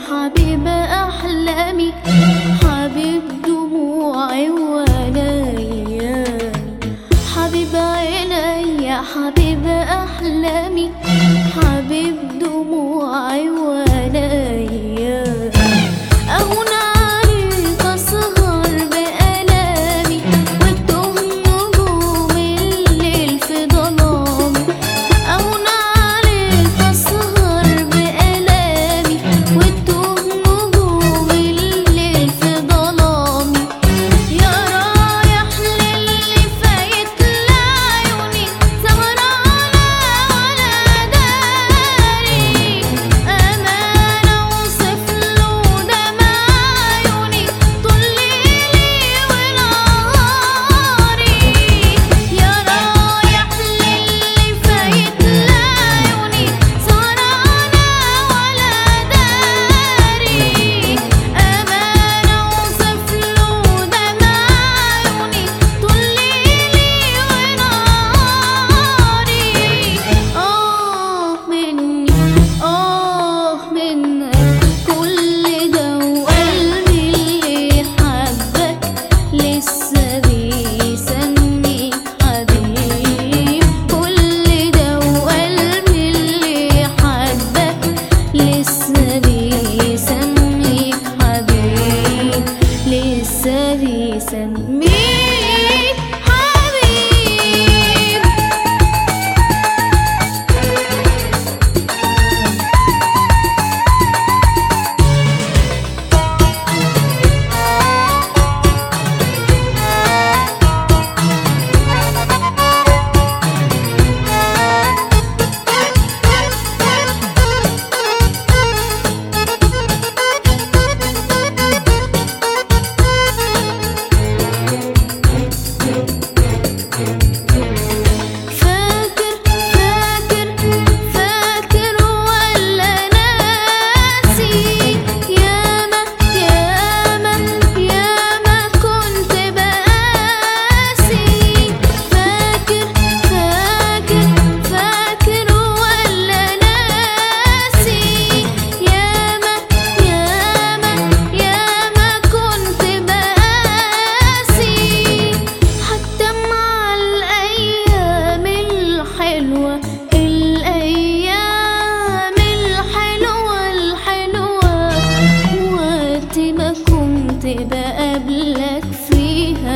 حبيب أحلامي حبيب دموعي وليالي حبيب عيني حبيب أحلامي حبيب دموعي وليالي أهون عليك أسهر بألامي وتوه نجوم الليل في ظلامي أهون عليك أسهر بألامي وتوه نجوم الليل في ظلامي يا رايح للي فايت لعيوني سهرانة ولا داري أمانة أوصف له دمع عيوني طول ليلي ونهاري يا رايح للي فايت لعيوني سهرانة ولا داري أمانة أوصف له دمع عيوني طول ليلي ونهاري آه مني آه منك كل ده وقلبي اللي حبك لسه بيسميك حبيب كل ده وقلبي اللي حبك لسه بيسميك حبيب لسه بيسميك حبيب فاكر فاكر فاكر ولا ناسي ياما ياما ياما كنت بقاسي فاكر فاكر فاكر ولا ناسي ياما ياما ياما كنت بقاسي حتى مع الأيام الحلوة الأيام الحلوة الحلوة وقت ما كنت بقابلك فيها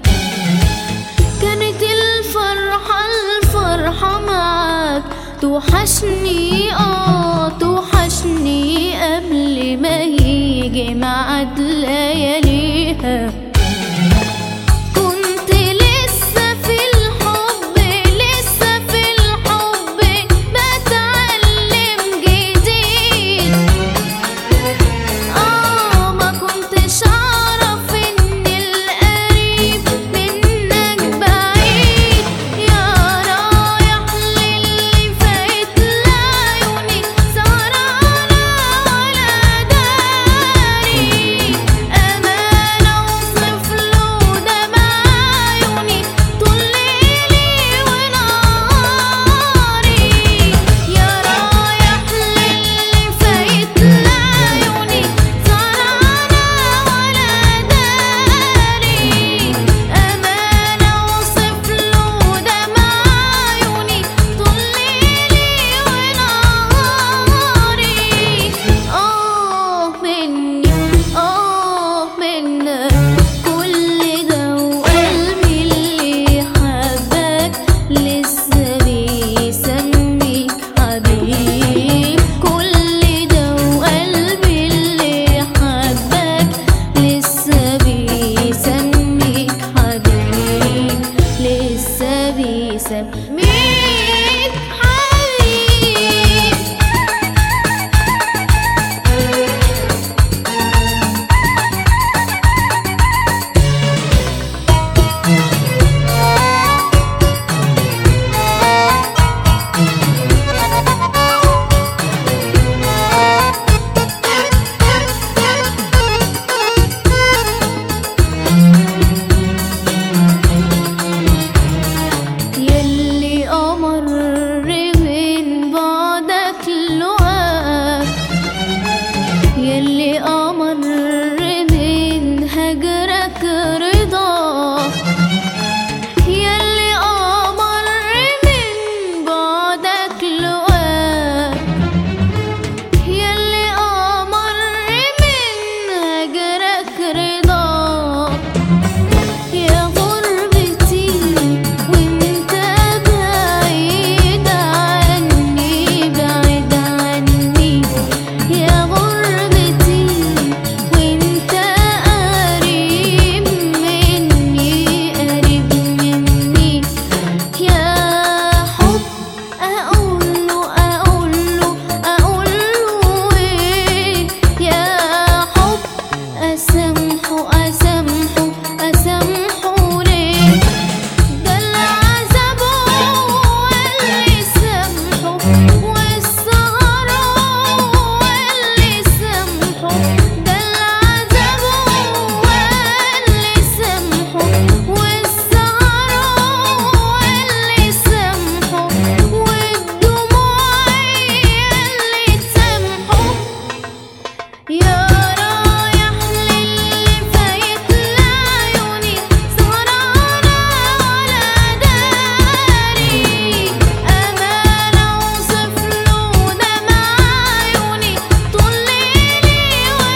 كانت الفرحة الفرحة معاك توحشني اه توحشني قبل ما يجي ميعاد لياليها كنت لسه في الحب لسه في الحب بتعلم جديد آه ما كنتش أعرف إن القريب منك بعيد يا رايح للي فايت لعيوني سهرانة ولا داري أمانة أوصف يا رايح للي فايت لعيوني سهرانة ولا داري أمانة أوصف له دمع عيوني طول ليلي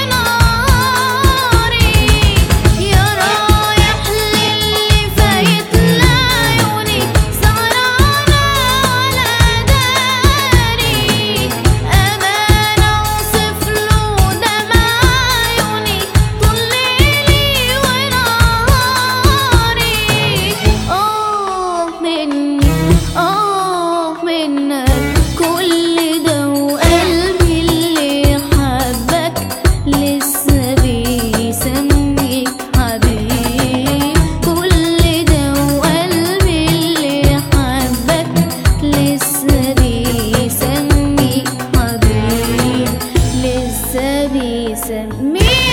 ونهاري يا رايح للي فايت لعيوني سهرانة ولا داري أمانة أوصف له دمع عيوني طول ليلي ونهاري آه مني آه منك كل ده وقلبي اللي حبك لسه بيسميك حبيب كل ده وقلبي اللي حبك لسه بيسميك حبيب لسه بيسميك